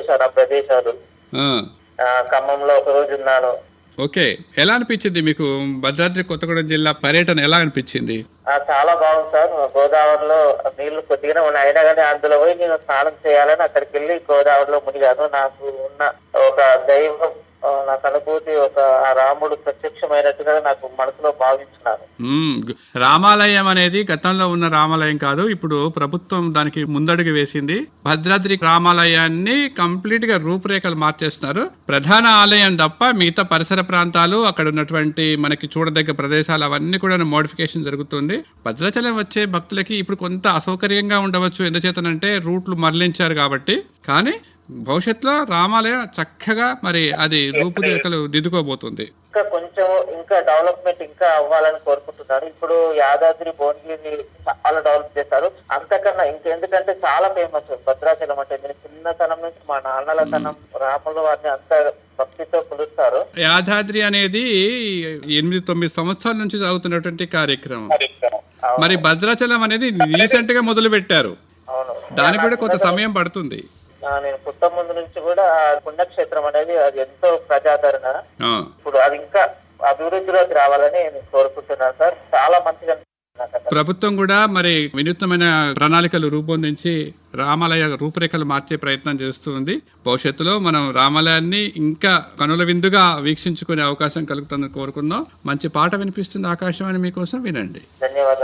చూశాను ఆ ప్రదేశాలు ఆ, ఆ, ఖమ్మంలో ఒక రోజు ఉన్నాను ఓకే ఎలా అనిపించింది మీకు భద్రాద్రి కొత్తగూడెం జిల్లా పర్యటన ఎలా అనిపించింది ఆ, చాలా బాగుంది సార్ గోదావరిలో నీళ్లు కొద్దిగానే ఉన్నాయి అయినా కానీ అందులో పోయి నేను స్నానం చేయాలని అక్కడికి వెళ్ళి గోదావరిలో మునిగాను నాకు ఉన్న ఒక దైవం ఆ, నాకు అనుభూతి ఒక ఆ రాముడు ప్రత్యక్షమైనట్టుగా నాకు మనసులో భావించున్నాను మ్మ్. రామాలయం అనేది గతంలో ఉన్న రామాలయం కాదు ఇప్పుడు ప్రభుత్వం దానికి ముందడుగు వేసింది భద్రాద్రి రామాలయాన్ని కంప్లీట్ గా రూపురేఖలు మార్చేస్తున్నారు ప్రధాన ఆలయం తప్ప మిగతా పరిసర ప్రాంతాలు అక్కడ ఉన్నటువంటి మనకి చూడదగ్గ ప్రదేశాలు అవన్నీ కూడా మోడిఫికేషన్ జరుగుతుంది భద్రాచలం వచ్చే భక్తులకి ఇప్పుడు కొంత అసౌకర్యంగా ఉండవచ్చు ఎందుచేతనంటే రూట్లు మరలించారు కాబట్టి కానీ భవిష్యత్తులో రామాలయం చక్కగా మరి అది రూపురేఖలు దిద్దుకోబోతుంది ఇంకా కొంచెం ఇంకా డెవలప్మెంట్ ఇంకా అవ్వాలని కోరుకుంటున్నాను ఇప్పుడు యాదాద్రి భువనగిరి చాలా డెవలప్ చేశారు అంతకన్నా ఇంకెందుకంటే చాలా ఫేమస్ భద్రాచలం అంటే నేను చిన్నతనం నుంచి మా నాన్నల తనం రాముల వారిని అంత భక్తితో పిలుస్తారు యాదాద్రి అనేది ఎనిమిది తొమ్మిది సంవత్సరాల నుంచి సాగుతున్నటువంటి కార్యక్రమం మరి భద్రాచలం అనేది రీసెంట్ గా మొదలు పెట్టారు అవును దానికి కూడా కొంత సమయం పడుతుంది ఆ, నేను పుట్ట ముందు నుంచి కూడా ఆ పుణ్యక్షేత్రం అనేది అది ఎంతో ప్రజాదరణ ఆ, ఇప్పుడు అది ఇంకా అభివృద్ధిలోకి రావాలని నేను కోరుకుంటున్నాను సార్ చాలా మంచిగా అనిపిస్తుంది నాకు అక్కడ. ప్రభుత్వం కూడా మరి వినూత్నమైన ప్రణాళికలు రూపొందించి రామాలయ రూపురేఖలు మార్చే ప్రయత్నం చేస్తుంది భవిష్యత్తులో మనం రామాలయాన్ని ఇంకా కనుల విందుగా వీక్షించుకునే అవకాశం కలుగుతుందని కోరుకుందాం మంచి పాట వినిపిస్తుంది ఆకాశవాణి మీకోసం వినండి ధన్యవాదాలు